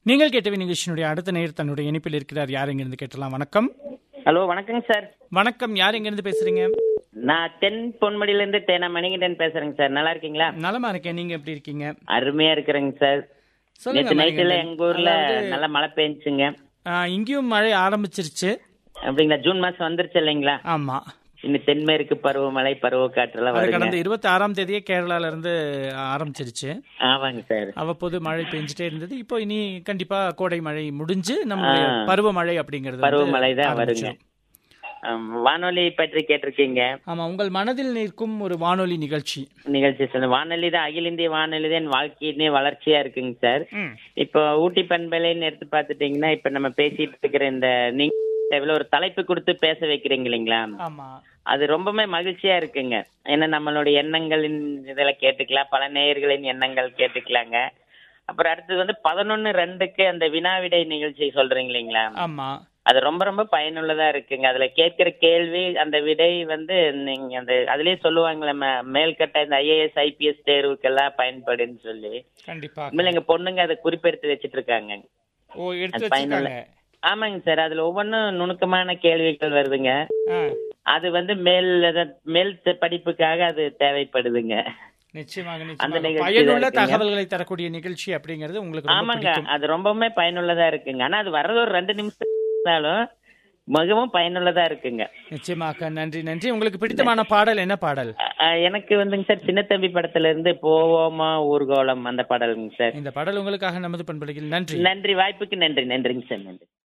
நீங்கள் கேட்டவை நிகழ்ச்சியினுடைய அடுத்த நேர் தன்னுடைய இணைப்பில் இருக்கிறார் யார் எங்கிருந்து கேட்டலாம் வணக்கம் ஹலோ வணக்கங்க சார் வணக்கம் யார் எங்கிருந்து பேசுறீங்க நான் தென் பொன்மடியிலேருந்து தேனா மணிகண்டன் பேசுறேங்க சார் நல்லா இருக்கீங்களா நலமா இருக்கேன் நீங்க எப்படி இருக்கீங்க அருமையா இருக்கிறேங்க சார் சொல்லுங்க நேற்று நைட்டுல மணிகண்டன். எங்க ஊர்ல அதாவது, நல்ல மழை பெஞ்சுங்க ஆ, இங்கேயும் மழை ஆரம்பிச்சிருச்சு அப்படிங்களா ஜூன் மாசம் வந்துருச்சு இல்லைங்களா ஆமா இன்னும் தென்மேற்கு பருவமழை பருவ காற்றெல்லாம் அது வருங்க கடந்த இருபத்தி ஆறாம் தேதியே கேரளால இருந்து ஆரம்பிச்சிருச்சு ஆமாங்க சார் அவ்வப்போது மழை பெஞ்சிட்டே இருந்தது இப்போ இனி கண்டிப்பா கோடை மழை முடிஞ்சு நம்மளுடைய ஆ. பருவமழை அப்படிங்கிறது வந்து பருவமழை தான் வருங்க ஆரம்பிச்சிடும். ஆம், வானொலி பற்றி கேட்டிருக்கீங்க ஆமா உங்கள் மனதில் நிற்கும் ஒரு வானொலி நிகழ்ச்சி நிகழ்ச்சி சார் வானொலி தான் அகில இந்திய வானொலி தான் என் வாழ்க்கையினே வளர்ச்சியா இருக்குங்க சார் ம். இப்போ ஊட்டி பண்பலைன்னு எடுத்து பார்த்துட்டீங்கன்னா இப்ப நம்ம பேசிட்டு இருக்கிற இந்த நீங்க தேவையில்ல ஒரு தலைப்பு கொடுத்து பேச வைக்கிறீங்க இல்லைங்களா ஆமா அது ரொம்பவுமே மகிழ்ச்சியா இருக்குங்க ஏன்னா நம்மளுடைய எண்ணங்களின் இதெல்லாம் கேட்டுக்கலாம் பல நேயர்களின் எண்ணங்கள் கேட்டுக்கலாங்க அப்புறம் அடுத்தது வந்து பதினொன்னு ரெண்டுக்கு அந்த வினாவிடை நிகழ்ச்சி சொல்றீங்க இல்லைங்களா ஆமா அது ரொம்ப ரொம்ப பயனுள்ளதா இருக்குங்க அதுல கேட்கிற கேள்வி அந்த விடை வந்து நீங்க அந்த அதுலயே சொல்லுவாங்களே ம- மேல்கட்ட இந்த ஐஏஎஸ் ஐபிஎஸ் தேர்வுக்கெல்லாம் பயன்படுன்னு சொல்லி கண்டிப்பா உண்மையில எங்க பொண்ணுங்க அதை குறிப்பெடுத்து வச்சிட்டு இருக்காங்க ஓ எடுத்து அது பயனுள்ள வச்சிருக்காங்க ஆமாங்க சார் அதுல ஒவ்வொன்றும் நுணுக்கமான கேள்விகள் வருதுங்க ஆ, அது வந்து மேல் அத- மேல் த- படிப்புக்காக அது தேவைப்படுதுங்க நிச்சயமாக அந்த நிச்சயமாக நிகழ்ச்சி தான் பயனுள்ள இருக்குங்க. தகவல்களை தரக்கூடிய நிகழ்ச்சி அப்படிங்கிறது உங்களுக்கு ரொம்ப ஆமாங்க பிடிக்கும் அது ரொம்பவுமே பயனுள்ளதா இருக்குங்க ஆனா அது வர்றது ஒரு ரெண்டு நிமிஷம் இருந்தாலும் மிகவும் பயனுள்ளதா இருக்குங்க நிச்சயமாக நன்றி நன்றி உங்களுக்கு பிடித்தமான பாடல் என்ன பாடல் அ- அ, எனக்கு வந்துங்க சார் சின்னத்தம்பி படத்துல இருந்து போவோமா ஊர்கோலம் அந்த பாடலுங்க சார் இந்த பாடல் உங்களுக்காக நமது பண்பலையில் நன்றி நன்றி வாய்ப்புக்கு நன்றி நன்றிங்க சார் நன்றி